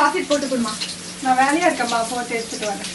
Chocolate போட்டு கொடுமா நான் வேலையா இருக்கேம்மா போட்டு எடுத்துட்டு வரேன்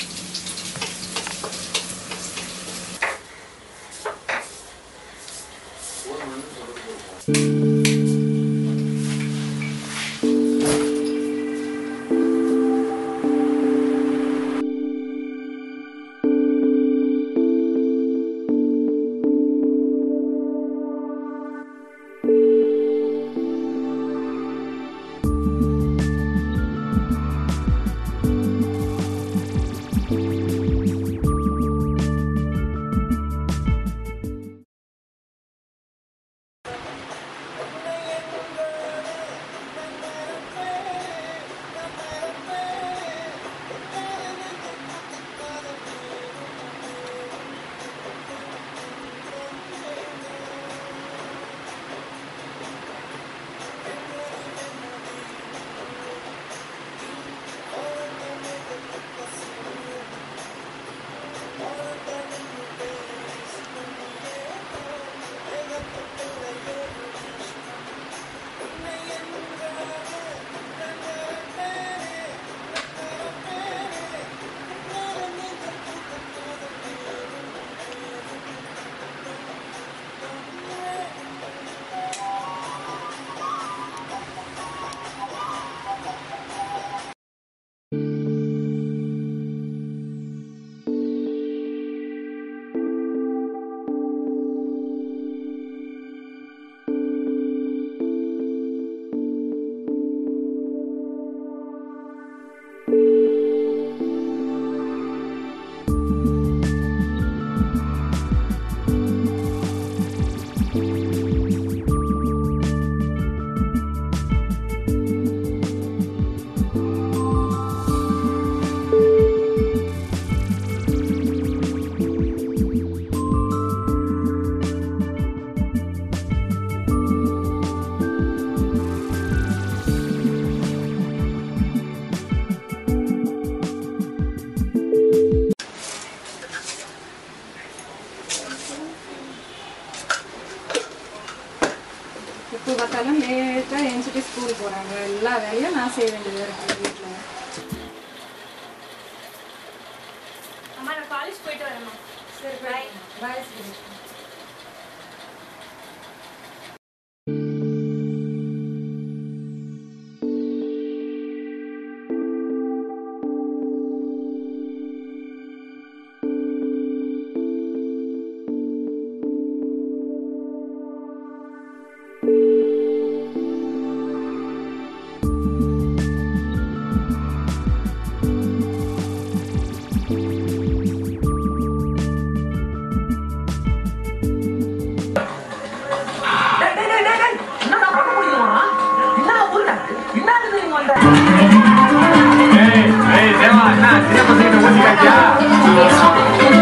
இப்போ பார்த்தாலும் லேட்டாக எழுந்துட்டு ஸ்கூல் போகிறாங்க எல்லா வேலையும் நான் செய்ய வேண்டியதாக இருக்குது வீட்டில் அம்மா நான் காலேஜ் போயிட்டு வரேம்மா சரி பாய் பாய் சரி டேய், டேய், டேய், டேய், டேய். என்னடா பண்ண முடியுமா? என்னடா ஊருடா? என்னது நீங்க வந்த? ஏய், ஏய், தேவா, என்ன, சின்ன பசங்கிட்ட ஊசி காட்டியா?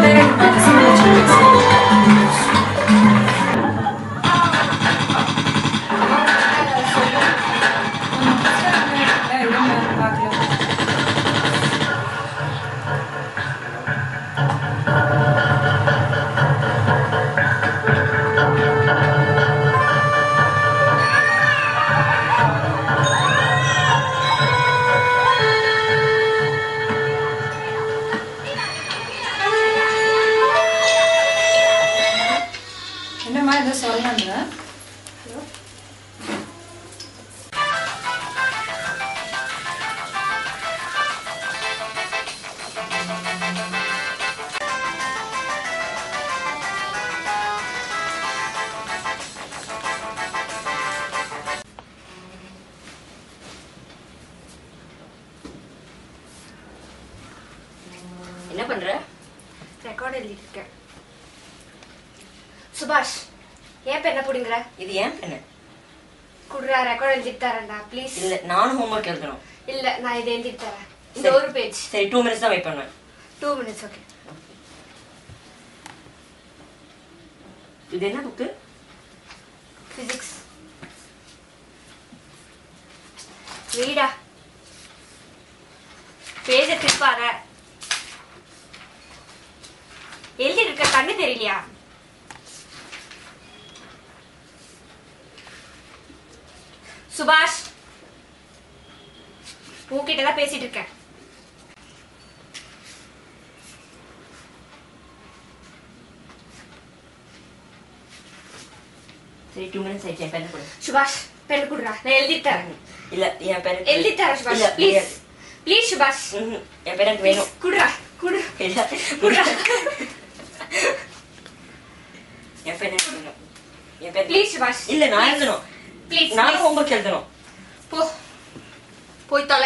பார்க்கலாம் என்னம்மா இதை சொல்லணுங்க என்ன பண்ற ரெக்கார்ட் எழுதிட்டு இருக்கேன் சுபாஷ் ஏன் பெண்ணை பிடிங்கிற இது ஏன் பெண்ணு குடுறா ரெக்கார்ட் எழுதிட்டு தரேன்டா ப்ளீஸ் இல்ல நானும் ஹோம்ஒர்க் எழுதணும் இல்ல நான் இதை எழுதிட்டு தரேன் இந்த சரி. ஒரு பேஜ் சரி டூ மினிட்ஸ் தான் வெயிட் பண்ணுவேன் டூ மினிட்ஸ் ஓகே இது என்ன புக்கு பிசிக்ஸ் ரீடா பேஜ திருப்பாத எழுதி இருக்க கண்ணு தெரியலையா சுபாஷ் உன்கிட்ட தான் பேசிட்டு இருக்கேன் சரி டூ மினிட்ஸ் ஆயிடுச்சு என் பேரை கொடு சுபாஷ் பென் குடுறா நான் எழுதி தரேன் இல்ல என் பேரை எழுதி தரேன் சுபாஷ் இல்ல ப்ளீஸ் ப்ளீஸ் சுபாஷ் ம்ஹும். என் பேர் எனக்கு வேணும் குடுறா குடு இல்ல குடுறா என் பேர் எனக்கு வேணும் என் பேர் ப்ளீஸ் சுபாஷ் இல்ல நான் எழுதணும் ப்ளீஸ் நானும் ஹோம்ஒர்க் எழுதணும் போ போய் தொலை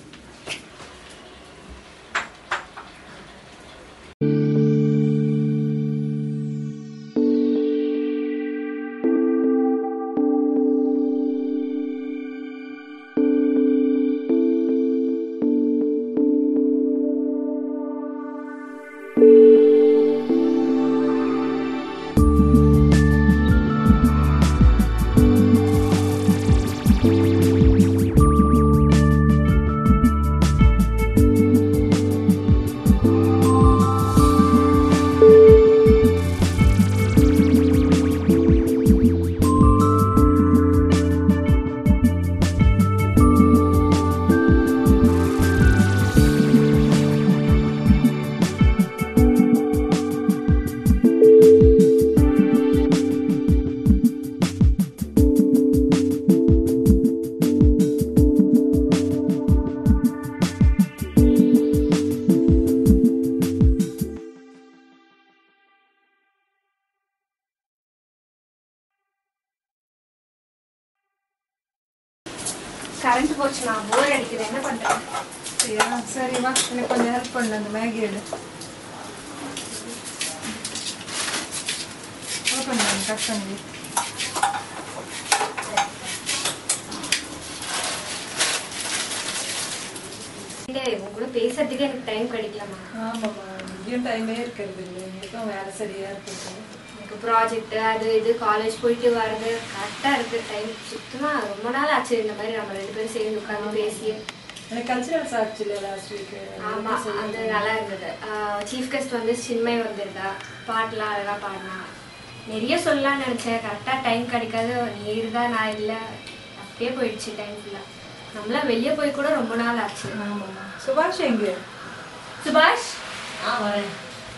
கரண்ட் போச்சுமா போர் அடிக்குது என்ன பண்றேன் சரியா சரி வா எனக்கு கொஞ்சம் ஹெல்ப் பண்ணு அந்த மேகி எடு ஓப்பன் பண்ணு கட் பண்ணி இல்ல இவங்க கூட பேசுறதுக்கு எனக்கு டைம் கிடைக்கலமா ஆமாம்மா இங்கேயும் டைமே இருக்கிறது இல்லை எங்களுக்கும் வேலை சரியா இருக்குது எனக்கு ப்ராஜெக்ட் அது இது காலேஜ் போயிட்டு வர்றது கரெக்டா இருக்கு டைம் சுத்தமா ரொம்ப நாள் ஆச்சு இந்த மாதிரி நம்ம ரெண்டு பேரும் சேர்ந்து உட்காந்து பேசி எனக்கு கல்ச்சுரல்ஸ் ஆச்சுல லாஸ்ட் வீக் ஆமா அது நல்லா இருந்தது சீஃப் கெஸ்ட் வந்து சின்மை வந்திருந்தா பாட்டுலாம் அழகா பாடினா நிறைய சொல்லலாம்னு நினைச்சேன் கரெக்டா டைம் கிடைக்காது நீ இருந்தா நான் இல்லை அப்படியே போயிடுச்சு டைம் ஃபுல்லாக நம்மளாம் வெளியே போய் கூட ரொம்ப நாள் ஆச்சு ஆமாம்மா சுபாஷ் எங்கே சுபாஷ் ஆ வரேன்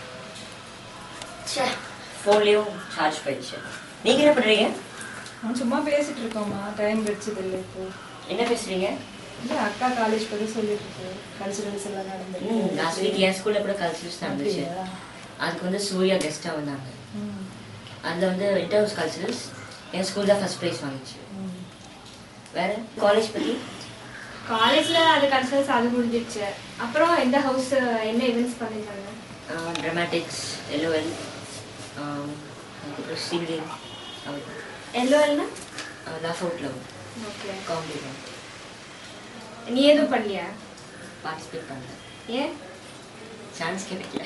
ச்சே ஃபோன்லேயும் சார்ஜ் போயிடுச்சு நீங்க என்ன பண்றீங்க அவன் சும்மா பேசிட்டு இருக்கோம்மா டைம் கிடைச்சது இல்லை இப்போ என்ன பேசுறீங்க இல்லை அக்கா காலேஜ் பற்றி சொல்லிட்டு இருக்கு கல்ச்சுரல்ஸ் எல்லாம் நடந்துருக்கு ம் லாஸ்ட் வீக் என் ஸ்கூல்ல கூட கல்ச்சரல்ஸ் நடந்துச்சு அப்படியா? அதுக்கு வந்து சூர்யா கெஸ்டா வந்தாங்க ம், அதில் வந்து இன்டர்ஹவுஸ் கல்ச்சரல்ஸ் என் ஸ்கூல் தான் ஃபர்ஸ்ட் ப்ரைஸ் வாங்கிச்சு ம். வேற காலேஜ் பத்தி காலேஜ்ல அது கன்சல்ஸ் அது முடிஞ்சிடுச்சு அப்புறம் எந்த ஹவுஸ் என்ன இவெண்ட்ஸ் பண்ணிருக்காங்க ட்ராமாட்டிக்ஸ் எல்ஓஎல் அதுக்கப்புறம் சீலிங் எல்லோல்னா laugh out loud okay comedy தான் நீ எதுவும் பண்ணியா பார்ட்டிசிபேட் பண்ணல ஏன் சான்ஸ் கிடைக்கல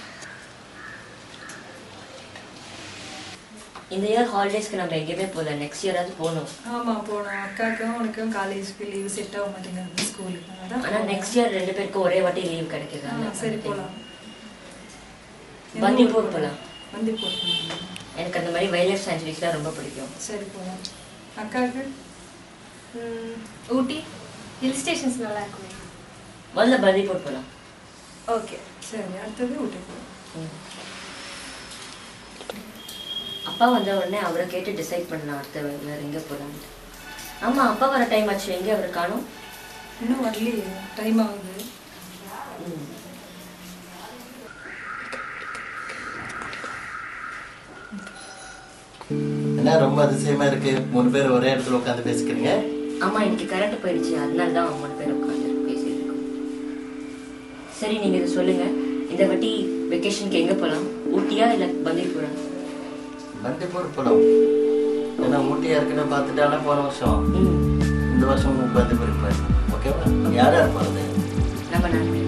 இந்த இயர் ஹாலிடேஸ்க்கு நம்ம எங்கேயுமே போகல நெக்ஸ்ட் இயராவது போகணும் ஆமா போனோம் அக்காவுக்கும் உனக்கும் காலேஜ்க்கு லீவ் செட் ஆக மாட்டேங்குது ஸ்கூலுக்கு அதான் ஆனா போனோம். நெக்ஸ்ட் இயர் ரெண்டு பேருக்கும் ஒரே வாட்டி லீவ் கிடைக்குது ஆ, சரி போலாம் பந்திப்பூர் போலாம் வந்து போலாம் எனக்கு அந்த மாதிரி வைல்ட் லைஃப் சான்ச்சுரிஸ் தான் ரொம்ப பிடிக்கும் சரி போலாம் அக்காவுக்கு ம், ஊட்டி ஹில் ஸ்டேஷன்ஸ் நல்லா இருக்குமே முதல்ல பந்திப்பூர் போலாம் ஓகே சரி அடுத்தது ஊட்டி போலாம் ம். அப்பா வந்த உடனே அவரை கேட்டு டிசைட் பண்ணலாம் அடுத்த வேற எங்க போலாம்னு ஆமா அப்பா வர டைம் ஆச்சு எங்க அவரை காணும் இன்னும் வரலையே டைம் ஆகுது என்ன ரொம்ப அதிசயமா இருக்கு மூணு பேர் ஒரே இடத்துல உட்காந்து பேசிக்கிறீங்க ஆமா இன்னைக்கு கரண்ட் போயிடுச்சு அதனால தான் அவங்க மூணு பேர் உட்காந்து பேசிட்டு இருக்கோம் சரி நீங்க இதை சொல்லுங்க இந்த வாட்டி வெக்கேஷனுக்கு எங்க போலாம் ஊட்டியா இல்ல பந்திப்பூரா பண்டிப்பூர் போலாம் ஏன்னா ஊட்டி ஏற்கனவே பார்த்துட்டாலே போன வருஷம் ம் இந்த வருஷம் பண்டிப்பூருக்கு போயிருக்கோம் ஓகேவா யார் யார் போகிறது நம்ம நாலு பேர்